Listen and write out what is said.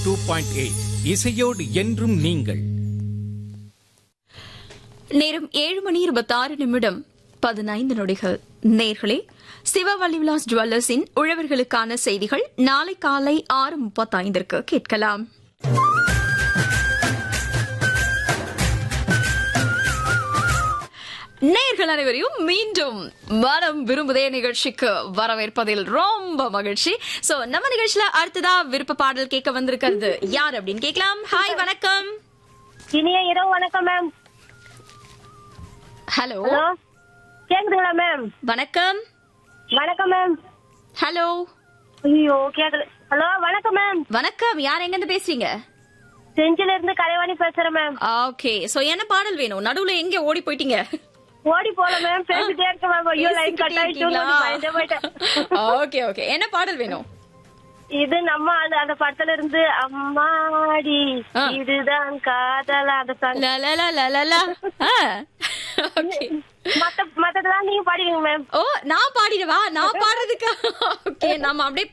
Two point eight இசையோடு என்றும் நீங்கள் நேரம் ஏழு மணி இருபத்தாறு நிமிடம் பதினைந்து நொடிகள் நேர்களே சிவவல்லி விலாஸ் ஜுவல்லர்ஸின் உழவர்களுக்கான செய்திகள் நாளை காலை ஆறு முப்பத்தைந்திற்கு கேட்கலாம் நேர்கள் அனைவரையும் மீண்டும் மனம் விரும்புதே நிகழ்ச்சிக்கு வரவேற்பதில் ரொம்ப மகிழ்ச்சி சோ நம்ம நிகழ்ச்சியில அடுத்ததா விருப்ப பாடல் கேட்க வந்திருக்கிறது யார் அப்படின்னு கேட்கலாம் ஹாய் வணக்கம் இனிய இரவு வணக்கம் மேம் ஹலோ ஹலோ கேக்குதுங்களா மேம் வணக்கம் வணக்கம் மேம் ஹலோ ஐயோ கேக்குது ஹலோ வணக்கம் மேம் வணக்கம் யார் எங்க இருந்து பேசுறீங்க செஞ்சில இருந்து கலைவாணி பேசுறேன் மேம் ஓகே சோ என்ன பாடல் வேணும் நடுவுல எங்க ஓடி போயிட்டீங்க ஓடி போல மேம் பேசிட்டே இருக்க மேம் ஐயோ லைன் கட் ஆயிட்டு பயந்தே போயிட்டேன் ஓகே ஓகே என்ன பாடல் வேணும் இது நம்ம ஆளு அந்த படத்துல இருந்து அம்மாடி ஆ. இதுதான் காதலா அந்த song. ல ல ல ல ல ல. ஆ. ஓகே மத்த மத்ததெல்லாம் நீங்க பாடுவீங்க மேம் ஓ நான் பாடிடுவா நான் பாடுறதுக்கு ஓகே நாம அப்படியே